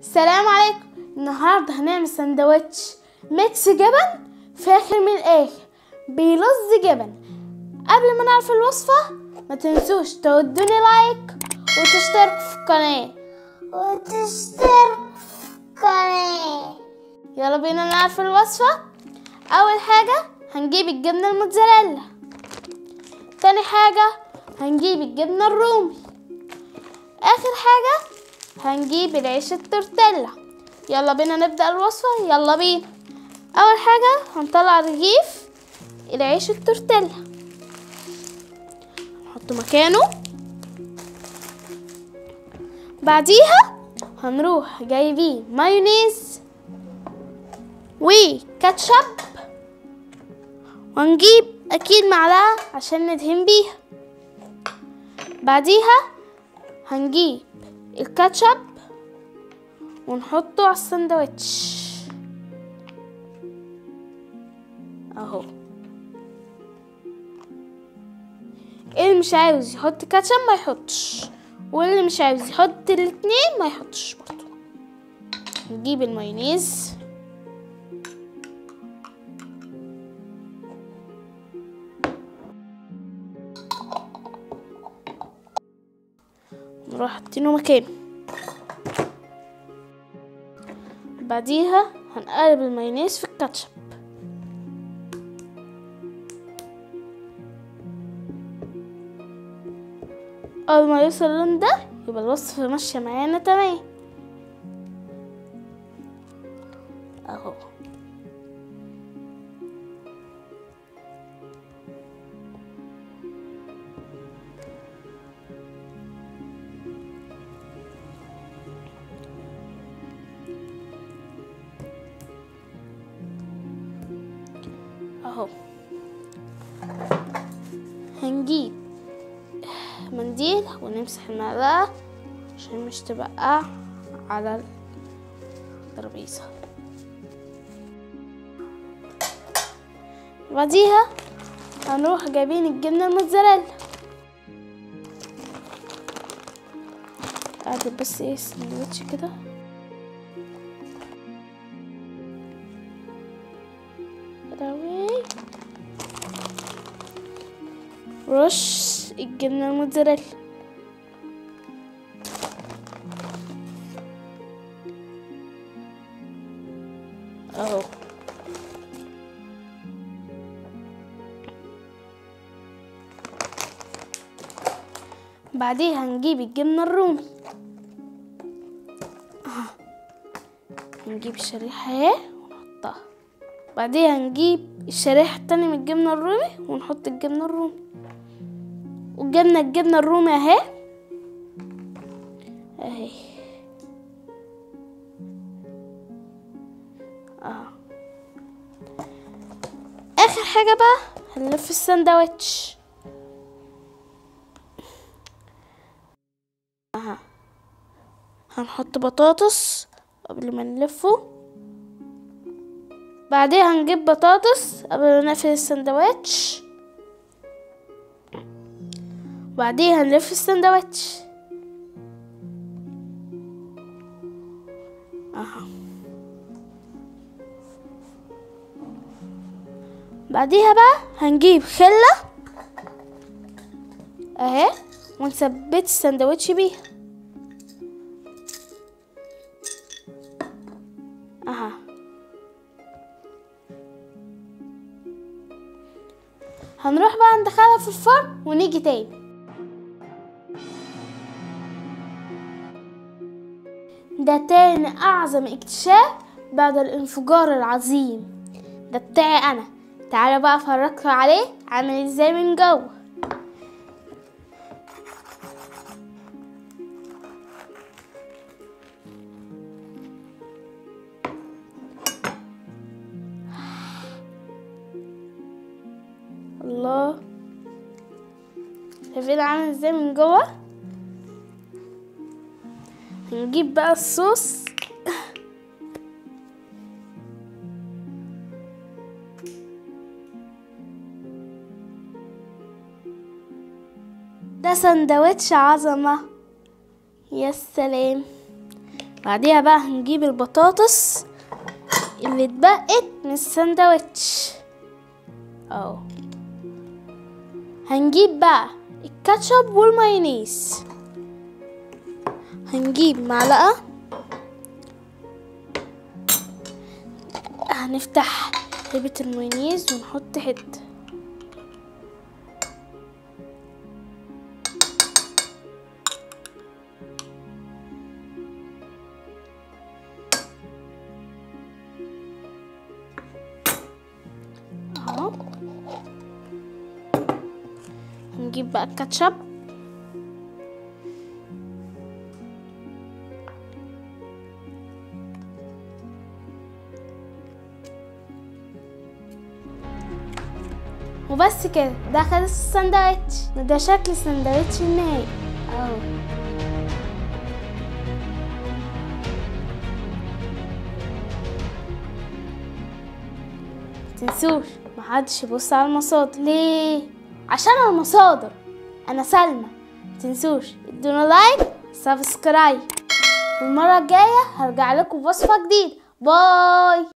السلام عليكم النهاردة هنعمل سندوتش ميكس جبن فاخر من الآخر بيلظ جبن قبل ما نعرف الوصفة ما تنسوش تودوني لايك وتشتركوا في القناة وتشترك في القناة يلا بينا نعرف الوصفة أول حاجة هنجيب الجبنة الموتزاريلا تاني حاجة هنجيب الجبنة الرومي آخر حاجة هنجيب العيش التورتيلا يلا بينا نبدأ الوصفة يلا بينا أول حاجة هنطلع رغيف العيش التورتيلا نحطه مكانه بعديها هنروح جايبين مايونيز وكاتشب ونجيب اكيد معلقة عشان ندهن بيها بعديها هنجيب الكاتشب ونحطه على السندوتش اهو اللي مش عاوز يحط كاتشب ما يحطش واللي مش عاوز يحط الاتنين ما يحطش برضو نجيب المايونيز نروح حاطينه مكانه بعديها هنقلب المايونيز في الكاتشب اول ما يوصل اللون ده يبقى الوصفة ماشية معانا تمام اهو اهو هنجيب منديل ونمسح المعلقة عشان مش تبقى على الترابيزة بعديها هنروح جايبين الجبنة الموتزاريلا اعدل بس ايه السندوتش كده روي رش الجبنة الموتزاريلا اهو بعديها هنجيب الجبنة الرومي آه. نجيب الشريحة اهي ونحطها بعديها هنجيب الشريحة التانية من الجبنة الرومي ونحط الجبنة الرومي وجبنا الجبنة الرومي اهي اهي اه اخر حاجة بقى هنلف السندوتش اها هنحط بطاطس قبل ما نلفه بعدين هنجيب بطاطس قبل ما نقفل السندوتش بعدين هنلف السندوتش اها بعديها بقى هنجيب خلة اهي ونثبت السندوتش بيها اها هنروح بقى ندخلها في الفرن ونيجي تاني ده تاني أعظم اكتشاف بعد الانفجار العظيم ده بتاعي أنا تعالى بقى أفرجكوا عليه عامل ازاي من جوه الله شايفين عامل ازاي من جوه هنجيب بقى الصوص ده سندوتش عظمة يا سلام بعديها بقى هنجيب البطاطس اللي اتبقت من الساندوتش اهو هنجيب بقى الكاتشب والمايونيز هنجيب معلقة هنفتح علبة المايونيز ونحط حتة اهو هنجيب بقى الكاتشب وبس كده ده خلص الساندوتش وده شكل الساندوتش النهائي اهو تنسوش محدش يبص على المصادر ليه عشان المصادر انا سلمى تنسوش ادونا لايك سبسكرايب والمره الجايه هرجع لكم بوصفه جديده باي